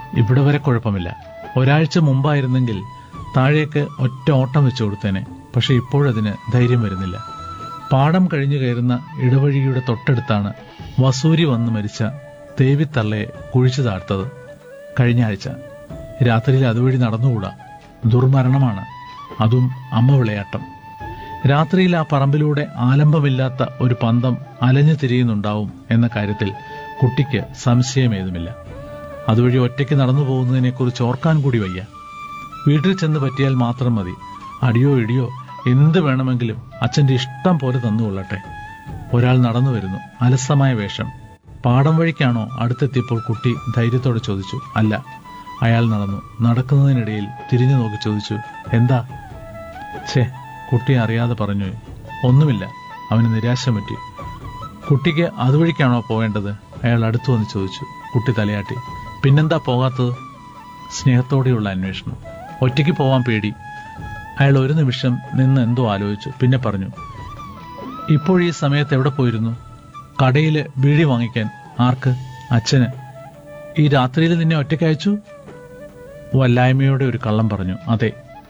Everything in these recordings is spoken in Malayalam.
ഇവിടെ വരെ കുഴപ്പമില്ല ഒരാഴ്ച മുമ്പായിരുന്നെങ്കിൽ താഴേക്ക് ഒറ്റ ഓട്ടം വെച്ചു കൊടുത്തേനെ പക്ഷെ ഇപ്പോഴതിന് ധൈര്യം വരുന്നില്ല പാടം കഴിഞ്ഞു കയറുന്ന ഇടവഴിയുടെ തൊട്ടടുത്താണ് വസൂരി വന്ന് മരിച്ച തേവിത്തള്ളയെ കുഴിച്ചു താഴ്ത്തത് കഴിഞ്ഞ ആഴ്ച രാത്രിയിൽ അതുവഴി നടന്നുകൂടാ ദുർമരണമാണ് അതും അമ്മ വിളയാട്ടം രാത്രിയിൽ ആ പറമ്പിലൂടെ ആലംബമില്ലാത്ത ഒരു പന്തം അലഞ്ഞു തിരിയുന്നുണ്ടാവും എന്ന കാര്യത്തിൽ കുട്ടിക്ക് സംശയമേതുമില്ല അതുവഴി ഒറ്റയ്ക്ക് നടന്നു പോകുന്നതിനെക്കുറിച്ച് ഓർക്കാൻ കൂടി വയ്യ വീട്ടിൽ ചെന്ന് പറ്റിയാൽ മാത്രം മതി അടിയോ ഇടിയോ എന്ത് വേണമെങ്കിലും അച്ഛന്റെ ഇഷ്ടം പോലെ തന്നുകൊള്ളട്ടെ ഒരാൾ നടന്നു വരുന്നു അലസമായ വേഷം പാടം വഴിക്കാണോ അടുത്തെത്തിയപ്പോൾ കുട്ടി ധൈര്യത്തോടെ ചോദിച്ചു അല്ല അയാൾ നടന്നു നടക്കുന്നതിനിടയിൽ തിരിഞ്ഞു നോക്കി ചോദിച്ചു എന്താ ഛേ കുട്ടി അറിയാതെ പറഞ്ഞു ഒന്നുമില്ല അവന് നിരാശ പറ്റി കുട്ടിക്ക് അതുവഴിക്കാണോ പോകേണ്ടത് അയാൾ അടുത്തു വന്ന് ചോദിച്ചു കുട്ടി തലയാട്ടി പിന്നെന്താ പോകാത്തത് സ്നേഹത്തോടെയുള്ള അന്വേഷണം ഒറ്റയ്ക്ക് പോവാൻ പേടി അയാൾ ഒരു നിമിഷം നിന്ന് എന്തോ ആലോചിച്ചു പിന്നെ പറഞ്ഞു ഇപ്പോൾ ഈ സമയത്ത് എവിടെ പോയിരുന്നു കടയിൽ ബീഡി വാങ്ങിക്കാൻ ആർക്ക് അച്ഛന് ഈ രാത്രിയിൽ നിന്നെ ഒറ്റയ്ക്ക് അയച്ചു വല്ലായ്മയോടെ ഒരു കള്ളം പറഞ്ഞു അതെ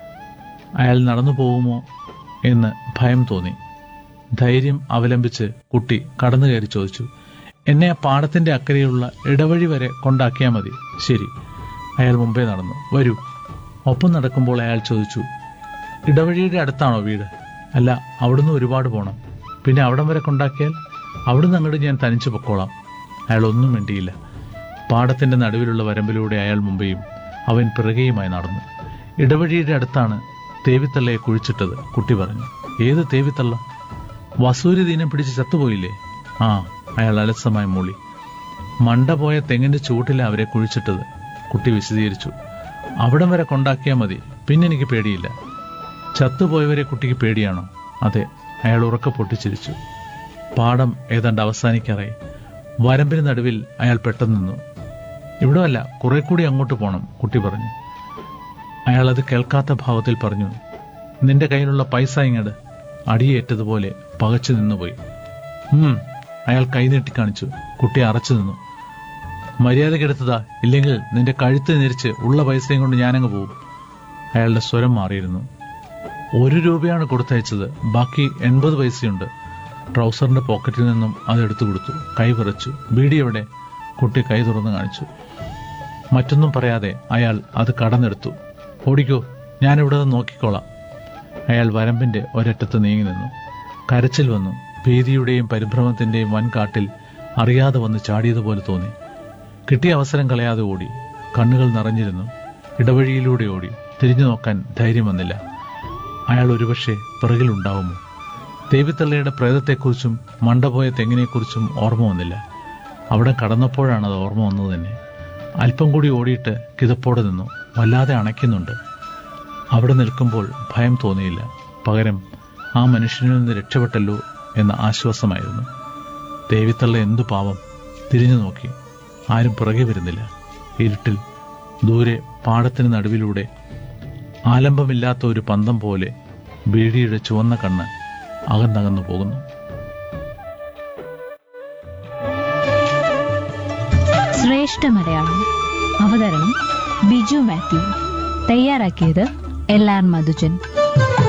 അയാൾ നടന്നു പോകുമോ എന്ന് ഭയം തോന്നി ധൈര്യം അവലംബിച്ച് കുട്ടി കടന്നു കയറി ചോദിച്ചു എന്നെ ആ പാടത്തിന്റെ അക്കരെയുള്ള ഇടവഴി വരെ കൊണ്ടാക്കിയാൽ മതി ശരി അയാൾ മുമ്പേ നടന്നു വരൂ ഒപ്പം നടക്കുമ്പോൾ അയാൾ ചോദിച്ചു ഇടവഴിയുടെ അടുത്താണോ വീട് അല്ല അവിടുന്ന് ഒരുപാട് പോണം പിന്നെ അവിടം വരെ കൊണ്ടാക്കിയാൽ അവിടുന്ന് അങ്ങോട്ട് ഞാൻ തനിച്ചു പൊക്കോളാം അയാൾ ഒന്നും മിണ്ടിയില്ല പാടത്തിന്റെ നടുവിലുള്ള വരമ്പിലൂടെ അയാൾ മുമ്പേയും അവൻ പിറകെയുമായി നടന്നു ഇടവഴിയുടെ അടുത്താണ് തേവിത്തള്ളയെ കുഴിച്ചിട്ടത് കുട്ടി പറഞ്ഞു ഏത് തേവിത്തള്ള വസൂരി ദീനം പിടിച്ച് ചത്തുപോയില്ലേ ആ അയാൾ അലസമായി മൂളി മണ്ട പോയ തെങ്ങിന്റെ ചൂട്ടിലെ അവരെ കുഴിച്ചിട്ടത് കുട്ടി വിശദീകരിച്ചു അവിടം വരെ കൊണ്ടാക്കിയാൽ മതി പിന്നെ എനിക്ക് പേടിയില്ല ചത്തുപോയവരെ കുട്ടിക്ക് പേടിയാണോ അതെ അയാൾ ഉറക്കെ പൊട്ടിച്ചിരിച്ചു പാടം ഏതാണ്ട് അവസാനിക്കാറായി വരമ്പിന് നടുവിൽ അയാൾ പെട്ടെന്ന് നിന്നു ഇവിടെയല്ല കുറെ കൂടി അങ്ങോട്ട് പോണം കുട്ടി പറഞ്ഞു അയാൾ അത് കേൾക്കാത്ത ഭാവത്തിൽ പറഞ്ഞു നിന്റെ കയ്യിലുള്ള പൈസ ഇങ്ങട് അടിയേറ്റതുപോലെ പകച്ചു നിന്നുപോയി ഉം അയാൾ കൈനീട്ടി കാണിച്ചു കുട്ടി അറച്ചു നിന്നു മര്യാദക്കെടുത്തതാ ഇല്ലെങ്കിൽ നിന്റെ കഴുത്ത് നിരിച്ച് ഉള്ള പൈസയും കൊണ്ട് ഞാനങ്ങ് പോകും അയാളുടെ സ്വരം മാറിയിരുന്നു ഒരു രൂപയാണ് കൊടുത്തയച്ചത് ബാക്കി എൺപത് പൈസയുണ്ട് ട്രൗസറിന്റെ പോക്കറ്റിൽ നിന്നും അത് എടുത്തു കൊടുത്തു കൈ വിറച്ചു ബീഡി എവിടെ കുട്ടി കൈ തുറന്നു കാണിച്ചു മറ്റൊന്നും പറയാതെ അയാൾ അത് കടന്നെടുത്തു ഓടിക്കോ ഞാനിവിടെ നിന്ന് നോക്കിക്കോളാം അയാൾ വരമ്പിന്റെ ഒരറ്റത്ത് നീങ്ങി നിന്നു കരച്ചിൽ വന്നു ഭീതിയുടെയും പരിഭ്രമത്തിന്റെയും വൻകാട്ടിൽ അറിയാതെ വന്ന് ചാടിയതുപോലെ തോന്നി കിട്ടിയ അവസരം കളയാതെ ഓടി കണ്ണുകൾ നിറഞ്ഞിരുന്നു ഇടവഴിയിലൂടെ ഓടി തിരിഞ്ഞു നോക്കാൻ ധൈര്യം വന്നില്ല അയാൾ ഒരുപക്ഷെ പിറകിലുണ്ടാവുമോ ദേവിത്തള്ളയുടെ പ്രേതത്തെക്കുറിച്ചും മണ്ടപോയ തെങ്ങിനെക്കുറിച്ചും ഓർമ്മ വന്നില്ല അവിടെ കടന്നപ്പോഴാണ് അത് ഓർമ്മ വന്നത് തന്നെ അല്പം കൂടി ഓടിയിട്ട് കിതപ്പോടെ നിന്നു വല്ലാതെ അണയ്ക്കുന്നുണ്ട് അവിടെ നിൽക്കുമ്പോൾ ഭയം തോന്നിയില്ല പകരം ആ മനുഷ്യനിൽ നിന്ന് രക്ഷപ്പെട്ടല്ലോ എന്ന ആശ്വാസമായിരുന്നു ദേവിത്തള്ള എന്തു പാവം തിരിഞ്ഞു നോക്കി ആരും പിറകെ വരുന്നില്ല ഇരുട്ടിൽ ദൂരെ പാടത്തിന് നടുവിലൂടെ ആലംബമില്ലാത്ത ഒരു പന്തം പോലെ ബീഡിയുടെ ചുവന്ന കണ്ണ് അകന്നകന്നു പോകുന്നു ശ്രേഷ്ഠ മലയാളം അവതരണം ബിജു മാത്യു തയ്യാറാക്കിയത് എൽ ആർ മധുജൻ